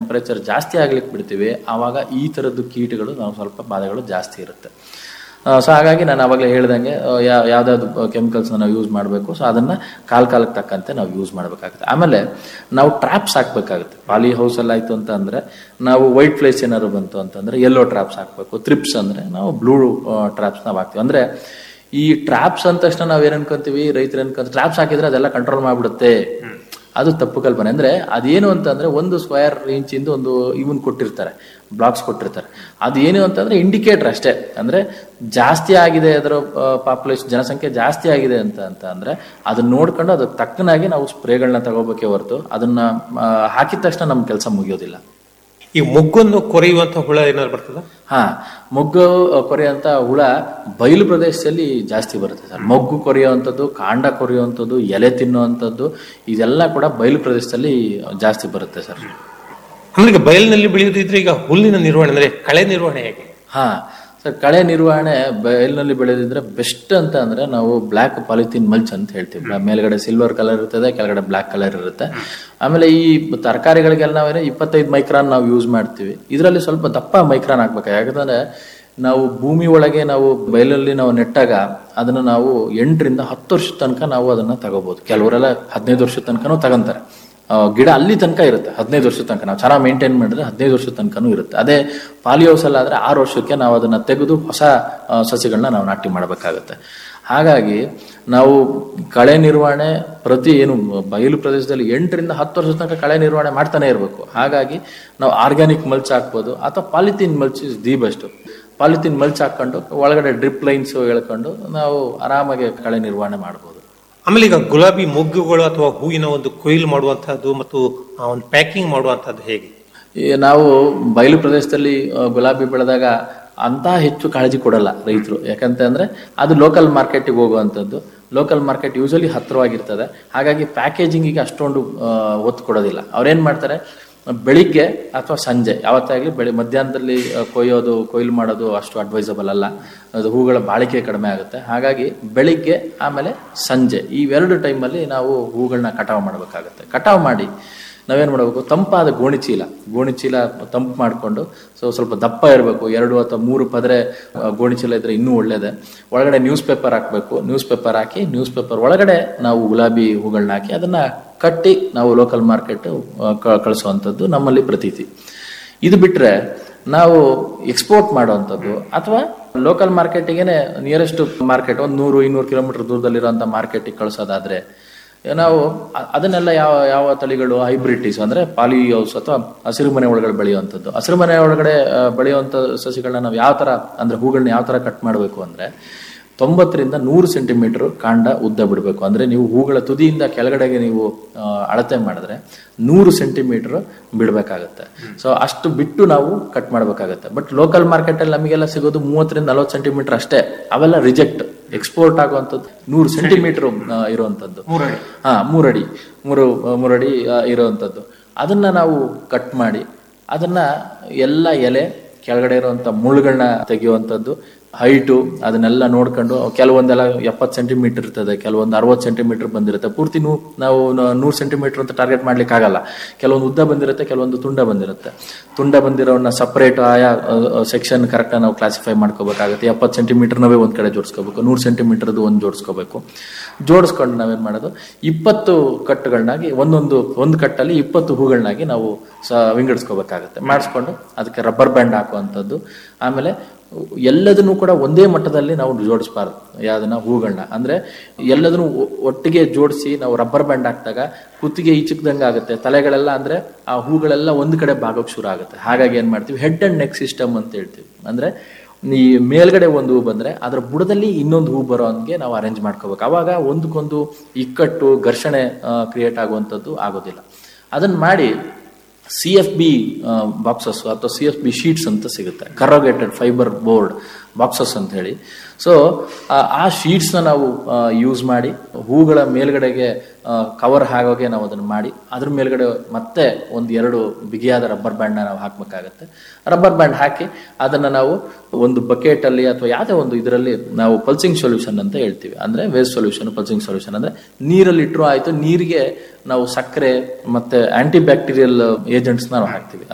temperature ಜಾಸ್ತಿ ಆಗ್ಲಿಕ್ಕೆ ಬಿಡ್ತೀವಿ ಆವಾಗ ಈ ಥರದ್ದು ಕೀಟಗಳು ನಾವು ಸ್ವಲ್ಪ ಬಾಧೆಗಳು ಜಾಸ್ತಿ ಇರುತ್ತೆ ಸೊ ಹಾಗಾಗಿ ನಾನು ಅವಾಗಲೇ ಹೇಳ್ದಂಗೆ ಯಾವ್ದಾದ್ರು ಕೆಮಿಕಲ್ಸ್ ನಾವು ಯೂಸ್ ಮಾಡಬೇಕು ಸೊ ಅದನ್ನ ಕಾಲ ಕಾಲಕ್ಕೆ ತಕ್ಕಂತೆ ನಾವು ಯೂಸ್ ಮಾಡಬೇಕಾಗುತ್ತೆ ಆಮೇಲೆ ನಾವು ಟ್ರಾಪ್ಸ್ ಹಾಕ್ಬೇಕಾಗುತ್ತೆ ಪಾಲಿ ಹೌಸ್ ಅಲ್ಲಿ ಆಯ್ತು ಅಂತ ಅಂದ್ರೆ ನಾವು ವೈಟ್ ಫ್ಲೇಸ್ ಏನಾದ್ರು ಬಂತು ಅಂತಂದ್ರೆ ಯೆಲ್ಲೋ ಟ್ರಾಪ್ಸ್ ಹಾಕ್ಬೇಕು ತ್ರಿಪ್ಸ್ ಅಂದ್ರೆ ನಾವು ಬ್ಲೂ ಟ್ರಾಪ್ಸ್ ನಾವು ಹಾಕ್ತೀವಿ ಅಂದ್ರೆ ಈ ಟ್ರಾಪ್ಸ್ ಅಂದ ತಕ್ಷಣ ನಾವ್ ಏನ್ ಅನ್ಕೊಂತೀವಿ ರೈತರು ಅನ್ಕೊಂತ ಟ್ರಾಪ್ಸ್ ಹಾಕಿದ್ರೆ ಅದೆಲ್ಲ ಕಂಟ್ರೋಲ್ ಮಾಡ್ಬಿಡುತ್ತೆ ಅದು ತಪ್ಪು ಕಲ್ಪನೆ ಅಂದ್ರೆ ಅದೇನು ಅಂತಂದ್ರೆ ಒಂದು ಸ್ಕ್ವೇರ್ ಇಂಚಿಂದ ಒಂದು ಇವನ್ ಕೊಟ್ಟಿರ್ತಾರೆ ಬ್ಲಾಕ್ಸ್ ಕೊಟ್ಟಿರ್ತಾರೆ ಅದು ಏನು ಅಂತಂದ್ರೆ ಇಂಡಿಕೇಟರ್ ಅಷ್ಟೇ ಅಂದ್ರೆ ಜಾಸ್ತಿ ಆಗಿದೆ ಅದರ ಪಾಪ್ಯುಲೇಷನ್ ಜನಸಂಖ್ಯೆ ಜಾಸ್ತಿ ಆಗಿದೆ ಅಂತ ಅಂತ ಅಂದ್ರೆ ಅದನ್ನ ನೋಡ್ಕೊಂಡು ಅದಕ್ಕೆ ತಕ್ಕನಾಗಿ ನಾವು ಸ್ಪ್ರೇಗಳನ್ನ ತಗೋಬೇಕೇ ಹೊರತು ಅದನ್ನ ಆ, ಹಾಕಿದ ತಕ್ಷಣ ನಮ್ ಕೆಲಸ ಮುಗಿಯೋದಿಲ್ಲ ಈ ಮೊಗ್ಗನ್ನು ಕೊರೆಯುವಂತ ಹುಳ ಏನಾದ್ರು ಬರ್ತದ ಹಾ ಮೊಗ್ಗು ಕೊರೆಯುವಂತ ಹುಳ ಬಯಲು ಪ್ರದೇಶದಲ್ಲಿ ಜಾಸ್ತಿ ಬರುತ್ತೆ ಸರ್ ಮೊಗ್ಗು ಕೊರೆಯುವಂಥದ್ದು ಕಾಂಡ ಕೊರೆಯುವಂಥದ್ದು ಎಲೆ ತಿನ್ನುವಂಥದ್ದು ಇದೆಲ್ಲ ಕೂಡ ಬಯಲು ಪ್ರದೇಶದಲ್ಲಿ ಜಾಸ್ತಿ ಬರುತ್ತೆ ಸರ್ ಅಂದ್ರೆ ಈಗ ಬಯಲಿನಲ್ಲಿ ಬೆಳೆಯುತ್ತಿದ್ರೆ ಈಗ ಹುಲ್ಲಿನ ನಿರ್ವಹಣೆ ಅಂದ್ರೆ ಕಳೆ ನಿರ್ವಹಣೆ ಹೇಗೆ ಹಾ ಸರ್ ಕಳೆ ನಿರ್ವಹಣೆ ಬಯಲಿನಲ್ಲಿ ಬೆಳೆದಿದ್ರೆ ಬೆಸ್ಟ್ ಅಂತ ಅಂದ್ರೆ ನಾವು ಬ್ಲಾಕ್ ಪಾಲಿಥಿನ್ ಮಲ್ಚ್ ಅಂತ ಹೇಳ್ತೀವಿ ಬ್ಲಾ- ಮೇಲ್ಗಡೆ ಸಿಲ್ವರ್ ಕಲರ್ ಇರ್ತದೆ ಕೆಳಗಡೆ ಬ್ಲಾಕ್ ಕಲರ್ ಇರುತ್ತೆ ಆಮೇಲೆ ಈ ತರಕಾರಿಗಳಿಗೆಲ್ಲ ನಾವೇನು ಇಪ್ಪತ್ತೈದು ಮೈಕ್ರಾನ್ ನಾವು ಯೂಸ್ ಮಾಡ್ತೀವಿ ಇದರಲ್ಲಿ ಸ್ವಲ್ಪ ದಪ್ಪ ಮೈಕ್ರಾನ್ ಹಾಕ್ಬೇಕು ಯಾಕಂದ್ರೆ ನಾವು ಭೂಮಿ ಒಳಗೆ ನಾವು ಬಯಲಲ್ಲಿ ನಾವು ನೆಟ್ಟಾಗ ಅದನ್ನ ನಾವು ಎಂಟರಿಂದ ಹತ್ತು ವರ್ಷದ ತನಕ ನಾವು ಅದನ್ನ ತಗೋಬಹುದು ಕೆಲವರೆಲ್ಲ ಹದಿನೈದು ವರ್ಷದ ತನಕನೂ ತಗೊಂತಾರೆ ಆ, ಗಿಡ ಅಲ್ಲಿ ತನಕ ಇರುತ್ತೆ ಹದಿನೈದು ವರ್ಷದ ತನಕ ನಾವು ಚೆನ್ನಾಗಿ ಮೇಂಟೈನ್ ಮಾಡಿದ್ರೆ ಹದಿನೈದು ವರ್ಷದ ತನಕನೂ ಇರುತ್ತೆ ಅದೇ ಪಾಲಿಹೌಸ್ ಅಲ್ಲಿ ಆದ್ರೆ ಆರು ವರ್ಷಕ್ಕೆ ನಾವು ಅದನ್ನ ತೆಗೆದು ಹೊಸ ಆ, ಸಸಿಗಳನ್ನ ನಾವು ನಾಟಿ ಮಾಡಬೇಕಾಗುತ್ತೆ ಹಾಗಾಗಿ ನಾವು ಕಳೆ ನಿರ್ವಹಣೆ ಪ್ರತಿ ಏನು ಬಯಲು ಪ್ರದೇಶದಲ್ಲಿ ಎಂಟರಿಂದ ಹತ್ತು ವರ್ಷದ ತನಕ ಕಳೆ ನಿರ್ವಹಣೆ ಮಾಡ್ತಾನೆ ಇರಬೇಕು ಹಾಗಾಗಿ ನಾವು ಆರ್ಗ್ಯಾನಿಕ್ ಮಲ್ಚ್ ಹಾಕ್ಬೋದು ಅಥವಾ polythene mulch is the best polythene mulch ಹಾಕೊಂಡು ಒಳಗಡೆ ಡ್ರಿಪ್ ಲೈನ್ಸ್ ಎಳ್ಕೊಂಡು ನಾವು ಆರಾಮಾಗಿ ಕಳೆ ನಿರ್ವಹಣೆ ಮಾಡ್ಬೋದು ಆಮೇಲೆ ಈಗ ಗುಲಾಬಿ ಮೊಗ್ಗುಗಳು ಅಥವಾ ಹೂವಿನ ಒಂದು ಕೊಯ್ಲು ಮಾಡುವಂತಹದ್ದು ಮತ್ತು ಆ ಒಂದು ಪ್ಯಾಕಿಂಗ್ ಮಾಡುವಂತಹದ್ದು ಹೇಗೆ ಈ ನಾವು ಬಯಲು ಪ್ರದೇಶದಲ್ಲಿ ಆ, ಗುಲಾಬಿ ಬೆಳೆದಾಗ ಅಂತ ಹೆಚ್ಚು ಕಾಳಜಿ ಕೊಡಲ್ಲ ರೈತರು ಯಾಕಂತ ಅಂದ್ರೆ ಅದು ಲೋಕಲ್ ಮಾರ್ಕೆಟಿಗೆ ಹೋಗುವಂಥದ್ದು ಲೋಕಲ್ ಮಾರ್ಕೆಟ್ ಯೂಶಲಿ ಹತ್ತಿರವಾಗಿರ್ತದೆ ಹಾಗಾಗಿ ಪ್ಯಾಕೇಜಿಂಗಿಗೆ ಅಷ್ಟೊಂದು ಆ, ಒತ್ತು ಕೊಡೋದಿಲ್ಲ ಅವ್ರೇನ್ ಮಾಡ್ತಾರೆ ಬೆಳಿಗ್ಗೆ ಅಥವಾ ಸಂಜೆ ಯಾವತ್ತಾಗ್ಲಿ ಬೆಳಿ ಮಧ್ಯಾಹ್ನದಲ್ಲಿ ಆ, ಕೊಯ್ಯೋದು ಕೊಯ್ಲು ಮಾಡೋದು ಅಷ್ಟು ಅಡ್ವೈಸಬಲ್ ಅಲ್ಲ ಅದು ಹೂಗಳ ಬಾಳಿಕೆ ಕಡಿಮೆ ಆಗುತ್ತೆ ಹಾಗಾಗಿ ಬೆಳಿಗ್ಗೆ ಆಮೇಲೆ ಸಂಜೆ ಇವೆರಡು ಟೈಮಲ್ಲಿ ನಾವು ಹೂಗಳನ್ನ ಕಟಾವು ಮಾಡಬೇಕಾಗುತ್ತೆ ಕಟಾವು ಮಾಡಿ ನಾವೇನ್ ಮಾಡಬೇಕು ತಂಪಾದ ಗೋಣಿಚೀಲ ಗೋಣಿಚೀಲ ತಂಪು ಮಾಡಿಕೊಂಡು ಸೊ ಸ್ವಲ್ಪ ದಪ್ಪ ಇರಬೇಕು ಎರಡು ಅಥವಾ ಮೂರು ಪದರೆ ಆ, ಗೋಣಿಚೀಲ ಇದ್ರೆ ಇನ್ನೂ ಒಳ್ಳೇದೆ ಒಳಗಡೆ ನ್ಯೂಸ್ ಪೇಪರ್ ಹಾಕಬೇಕು ನ್ಯೂಸ್ ಪೇಪರ್ ಹಾಕಿ ನ್ಯೂಸ್ ಪೇಪರ್ ಒಳಗಡೆ ನಾವು ಗುಲಾಬಿ ಹೂಗಳನ್ನ ಹಾಕಿ ಅದನ್ನ ಕಟ್ಟಿ ನಾವು ಲೋಕಲ್ ಮಾರ್ಕೆಟ್ ಕಳಿಸುವಂಥದ್ದು ನಮ್ಮಲ್ಲಿ ಪ್ರತೀತಿ ಇದು ಬಿಟ್ರೆ ನಾವು ಎಕ್ಸ್ಪೋರ್ಟ್ ಮಾಡುವಂಥದ್ದು ಅಥವಾ ಲೋಕಲ್ ಮಾರ್ಕೆಟಿಗೆ ನಿಯರೆಸ್ಟ್ ಮಾರ್ಕೆಟ್ ಒಂದು ನೂರು ಇನ್ನೂರು ಕಿಲೋಮೀಟರ್ ದೂರದಲ್ಲಿರುವಂಥ ಮಾರ್ಕೆಟಿಗೆ ಕಳಿಸೋದಾದ್ರೆ ನಾವು ಅ- ಅದನ್ನೆಲ್ಲ ಯಾವ ಯಾವ ತಳಿಗಳು ಹೈಬ್ರಿಟೀಸ್ ಅಂದ್ರೆ ಪಾಲಿ ಹೌಸ್ ಅಥವಾ ಹಸಿರು ಮನೆ ಒಳಗಡೆ ಬೆಳೆಯುವಂಥದ್ದು ಹಸಿರು ಮನೆ ಒಳಗಡೆ ಆ, ಬೆಳೆಯುವಂಥ ಸಸಿಗಳನ್ನ ನಾವು ಯಾವ ತರ ಅಂದ್ರೆ ಹೂಗಳನ್ನ ಯಾವ ತರ ಕಟ್ ಮಾಡಬೇಕು ಅಂದ್ರೆ ತೊಂಬತ್ತರಿಂದ ನೂರು ಸೆಂಟಿಮೀಟರ್ ಕಾಂಡ ಉದ್ದ ಬಿಡಬೇಕು ಅಂದ್ರೆ ನೀವು ಹೂಗಳ ತುದಿಯಿಂದ ಕೆಳಗಡೆಗೆ ನೀವು ಆ, ಅಳತೆ ಮಾಡಿದ್ರೆ ನೂರು ಸೆಂಟಿಮೀಟರ್ ಬಿಡಬೇಕಾಗತ್ತೆ ಸೊ ಅಷ್ಟು ಬಿಟ್ಟು ನಾವು ಕಟ್ ಮಾಡಬೇಕಾಗತ್ತೆ ಬಟ್ ಲೋಕಲ್ ಮಾರ್ಕೆಟ್ ಅಲ್ಲಿ ನಮಗೆಲ್ಲ ಸಿಗೋದು ಮೂವತ್ತರಿಂದ ನಲವತ್ತು ಸೆಂಟಿಮೀಟರ್ ಅಷ್ಟೇ ಅವೆಲ್ಲ ರಿಜೆಕ್ಟ್ ಎಕ್ಸ್ಪೋರ್ಟ್ ಆಗುವಂಥದ್ದು ನೂರು ಸೆಂಟಿಮೀಟರ್ ಇರುವಂಥದ್ದು ಹಾ ಮೂರಡಿ ಮೂರು ಮೂರಡಿ ಆ, ಇರುವಂಥದ್ದು ಅದನ್ನ ನಾವು ಕಟ್ ಮಾಡಿ ಅದನ್ನ ಎಲ್ಲ ಎಲೆ ಕೆಳಗಡೆ ಇರುವಂತ ಮುಳ್ಳುಗಳನ್ನ ತೆಗೆಯುವಂಥದ್ದು ಹೈಟು ಅದನ್ನೆಲ್ಲ ನೋಡ್ಕೊಂಡು ಕೆಲವೊಂದೆಲ್ಲ ಎಪ್ಪತ್ತು ಸೆಂಟಿಮೀಟರ್ ಇರ್ತದೆ ಕೆಲವೊಂದು ಅರವತ್ತು ಸೆಂಟಿಮೀಟರ್ ಬಂದಿರುತ್ತೆ ಪೂರ್ತಿ ನೂ ನಾವು ನೂರು ಸೆಂಟಿಮೀಟರ್ ಅಂತ ಟಾರ್ಗೆಟ್ ಮಾಡ್ಲಿಕ್ಕೆ ಆಗಲ್ಲ ಕೆಲವೊಂದು ಉದ್ದ ಬಂದಿರುತ್ತೆ ಕೆಲವೊಂದು ತುಂಡ ಬಂದಿರುತ್ತೆ ತುಂಡ ಬಂದಿರೋನ್ನ ಸಪರೇಟ್ ಆಯಾ ಸೆಕ್ಷನ್ ಕರೆಕ್ಟ್ ನಾವು ಕ್ಲಾಸಿಫೈ ಮಾಡ್ಕೋಬೇಕಾಗುತ್ತೆ ಎಪ್ಪತ್ತು ಸೆಂಟಿಮೀಟರ್ ನಾವೇ ಒಂದ್ ಕಡೆ ಜೋಡಿಸ್ಕೋಬೇಕು ನೂರು ಸೆಂಟಿಮೀಟರ್ದು ಒಂದು ಜೋಡಿಸ್ಕೋಬೇಕು ಜೋಡಿಸ್ಕೊಂಡು ನಾವೇನ್ ಮಾಡೋದು ಇಪ್ಪತ್ತು ಕಟ್ಟುಗಳನ್ನಾಗಿ ಒಂದೊಂದು ಒಂದು ಕಟ್ಟಲ್ಲಿ ಇಪ್ಪತ್ತು ಹೂಗಳನ್ನಾಗಿ ನಾವು ಸ ವಿಂಗಡಿಸ್ಕೋಬೇಕಾಗತ್ತೆ ಮಾಡಿಸ್ಕೊಂಡು ಅದಕ್ಕೆ ರಬ್ಬರ್ ಬ್ಯಾಂಡ್ ಹಾಕುವಂಥದ್ದು ಆಮೇಲೆ ಎಲ್ಲದನ್ನು ಕೂಡ ಒಂದೇ ಮಟ್ಟದಲ್ಲಿ ನಾವು ಜೋಡಿಸ್ಬಾರ್ದು ಯಾವ್ದನ್ನ ಹೂಗಳನ್ನ ಅಂದ್ರೆ ಎಲ್ಲದನ್ನು ಒ- ಒಟ್ಟಿಗೆ ಜೋಡಿಸಿ ನಾವು ರಬ್ಬರ್ ಬ್ಯಾಂಡ್ ಹಾಕಿದಾಗ ಕುತ್ತಿಗೆ ಈಚಕ್ದಂಗೆ ಆಗುತ್ತೆ ತಲೆಗಳೆಲ್ಲ ಅಂದ್ರೆ ಆ ಹೂಗಳೆಲ್ಲ ಒಂದ್ ಕಡೆ ಭಾಗಕ್ಕೆ ಶುರು ಆಗುತ್ತೆ ಹಾಗಾಗಿ ಏನ್ ಮಾಡ್ತೀವಿ ಹೆಡ್ ಅಂಡ್ ನೆಕ್ ಸಿಸ್ಟಮ್ ಅಂತ ಹೇಳ್ತೀವಿ ಅಂದ್ರೆ ಈ ಮೇಲ್ಗಡೆ ಒಂದು ಹೂ ಬಂದ್ರೆ ಅದ್ರ ಬುಡದಲ್ಲಿ ಇನ್ನೊಂದು ಹೂ ಬರೋ ಹಂಗೆ ನಾವು ಅರೇಂಜ್ ಮಾಡ್ಕೋಬೇಕು ಅವಾಗ ಒಂದಕ್ಕೊಂದು ಇಕ್ಕಟ್ಟು ಘರ್ಷಣೆ ಕ್ರಿಯೇಟ್ ಆಗುವಂಥದ್ದು ಆಗೋದಿಲ್ಲ ಅದನ್ನ ಮಾಡಿ ಸಿ ಎಫ್ ಬಿ ಬಾಕ್ಸಸ್ ಅಥವಾ ಸಿ ಎಫ್ ಬಿ ಶೀಟ್ಸ್ ಅಂತ ಸಿಗುತ್ತೆ ಕರೋಗೇಟೆಡ್ ಫೈಬರ್ ಬೋರ್ಡ್ ಬಾಕ್ಸಸ್ ಅಂತ ಹೇಳಿ ಸೊ ಆ ಶೀಟ್ಸ್ನ ನಾವು ಯೂಸ್ ಮಾಡಿ ಹೂಗಳ ಮೇಲ್ಗಡೆಗೆ ಕವರ್ ಆಗೋಗೆ ನಾವು ಅದನ್ನು ಮಾಡಿ ಅದ್ರ ಮೇಲ್ಗಡೆ ಮತ್ತೆ ಒಂದು ಎರಡು ಬಿಗಿಯಾದ ರಬ್ಬರ್ ಬ್ಯಾಂಡ್ನ ನಾವು ಹಾಕಬೇಕಾಗತ್ತೆ ರಬ್ಬರ್ ಬ್ಯಾಂಡ್ ಹಾಕಿ ಅದನ್ನು ನಾವು ಒಂದು ಬಕೆಟ್ ಅಲ್ಲಿ ಅಥವಾ ಯಾವುದೇ ಒಂದು ಇದರಲ್ಲಿ ನಾವು ಪಲ್ಸಿಂಗ್ ಸೊಲ್ಯೂಷನ್ ಅಂತ ಹೇಳ್ತೀವಿ ಅಂದ್ರೆ ವೇಸ್ಟ್ ಸೊಲ್ಯೂಷನ್ ಪಲ್ಸಿಂಗ್ ಸೊಲ್ಯೂಷನ್ ಅಂದ್ರೆ ನೀರಲ್ಲಿ ಇಟ್ಟರು ಆಯ್ತು ನೀರಿಗೆ ನಾವು ಸಕ್ಕರೆ ಮತ್ತೆ ಆಂಟಿ ಬ್ಯಾಕ್ಟೀರಿಯಲ್ ಏಜೆಂಟ್ಸ್ ನಾವು ಹಾಕ್ತಿವಿ